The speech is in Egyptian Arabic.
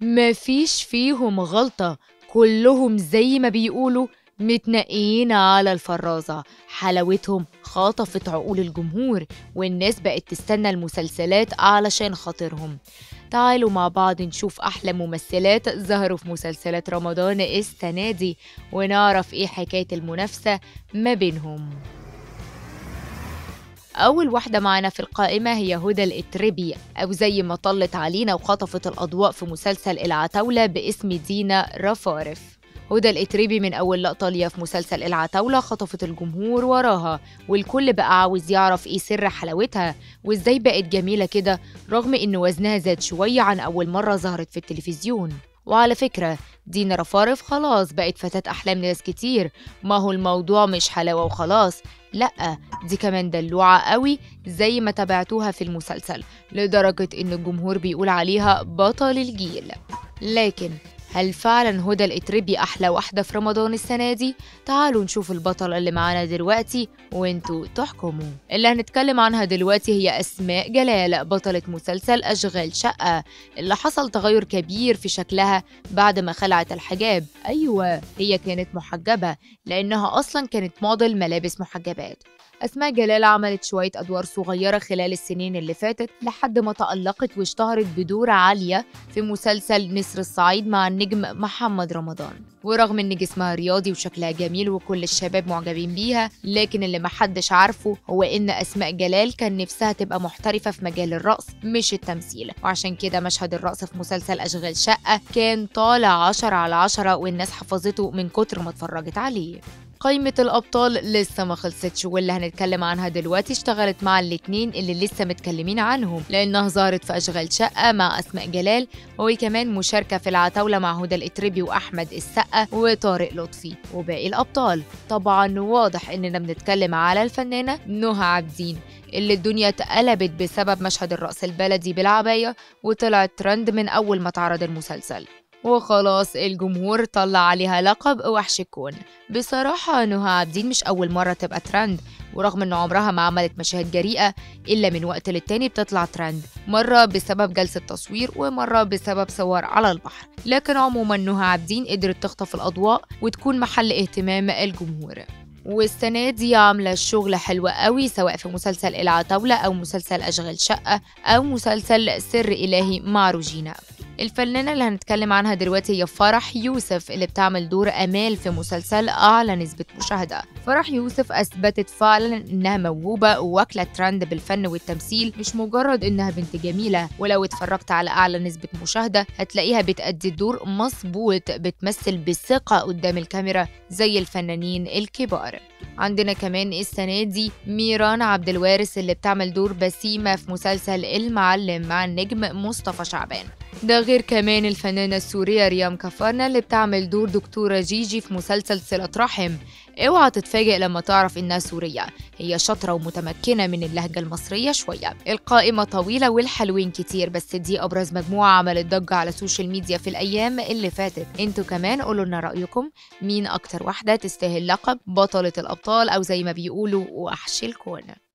مفيش فيهم غلطة كلهم زي ما بيقولوا متنقين على الفرازة حلاوتهم خطفت عقول الجمهور والناس بقت تستنى المسلسلات علشان خاطرهم تعالوا مع بعض نشوف أحلى ممثلات ظهروا في مسلسلات رمضان السنة دي ونعرف إيه حكاية المنافسة ما بينهم أول واحدة معانا في القائمة هي هدى الإتربي أو زي ما طلت علينا وخطفت الأضواء في مسلسل العتاولة باسم دينا رفارف هدى الإتربي من أول لقطة ليها في مسلسل العتاولة خطفت الجمهور وراها والكل بقى عاوز يعرف إيه سر حلاوتها وإزاي بقت جميلة كده رغم إن وزنها زاد شوية عن أول مرة ظهرت في التلفزيون وعلى فكرة دينا رفارف خلاص بقت فتاة أحلام ناس كتير ما هو الموضوع مش حلاوة وخلاص لأ دي كمان دلوعة قوي زي ما تابعتوها في المسلسل لدرجة إن الجمهور بيقول عليها بطل الجيل لكن هل فعلا هدى الإتربي أحلى واحدة في رمضان السنة دي؟ تعالوا نشوف البطلة اللي معانا دلوقتي وانتوا تحكموا اللي هنتكلم عنها دلوقتي هي أسماء جلال بطلة مسلسل أشغال شقة اللي حصل تغير كبير في شكلها بعد ما خلعت الحجاب أيوة هي كانت محجبة لأنها أصلا كانت موديل ملابس محجبات أسماء جلال عملت شوية أدوار صغيرة خلال السنين اللي فاتت لحد ما تألقت واشتهرت بدور عالية في مسلسل نسر الصعيد مع النجم محمد رمضان ورغم ان جسمها رياضي وشكلها جميل وكل الشباب معجبين بيها لكن اللي محدش عارفه هو ان اسماء جلال كان نفسها تبقى محترفه في مجال الرقص مش التمثيل وعشان كده مشهد الرقص في مسلسل اشغال شقه كان طالع عشرة على عشرة والناس حفظته من كتر ما اتفرجت عليه قائمة الأبطال لسه ما خلصتش واللي هنتكلم عنها دلوقتي اشتغلت مع الاتنين اللي لسه متكلمين عنهم لأنها ظهرت في أشغال شقة مع أسماء جلال وكمان مشاركة في العتاولة مع هدى الإتربي وأحمد السقا وطارق لطفي وباقي الأبطال طبعا واضح إننا بنتكلم على الفنانة نهى عابدين اللي الدنيا اتقلبت بسبب مشهد الرقص البلدي بالعباية وطلعت ترند من أول ما اتعرض المسلسل وخلاص الجمهور طلع عليها لقب وحش الكون بصراحة نهى عابدين مش أول مرة تبقى ترند ورغم ان عمرها ما عملت مشاهد جريئة إلا من وقت للتاني بتطلع ترند مرة بسبب جلسة تصوير ومرة بسبب صور على البحر لكن عموما نهى عابدين قدرت تخطف الأضواء وتكون محل اهتمام الجمهور والسنة دي عاملة شغل حلو قوي سواء في مسلسل العتاولة أو مسلسل أشغال شقة أو مسلسل سر إلهي مع روجينا الفنانة اللي هنتكلم عنها دلوقتي هي فرح يوسف اللي بتعمل دور أمال في مسلسل أعلى نسبة مشاهدة فرح يوسف أثبتت فعلا إنها موهوبة وواكلة ترند بالفن والتمثيل مش مجرد إنها بنت جميلة ولو اتفرجت على أعلى نسبة مشاهدة هتلاقيها بتأدي الدور مظبوط بتمثل بثقة قدام الكاميرا زي الفنانين الكبار عندنا كمان السنة دي ميران عبد الوارث اللي بتعمل دور بسيمة في مسلسل المعلم مع النجم مصطفى شعبان ده غير كمان الفنانة السورية ريام كفارنا اللي بتعمل دور دكتورة جيجي في مسلسل صلة رحم اوعى تتفاجئ لما تعرف انها سورية هي شاطرة ومتمكنة من اللهجة المصرية شوية القائمة طويلة والحلوين كتير بس دي ابرز مجموعة عملت ضجة على السوشيال ميديا في الايام اللي فاتت انتوا كمان قولوا لنا رأيكم مين اكتر واحدة تستاهل لقب بطلة الابطال او زي ما بيقولوا وحش الكون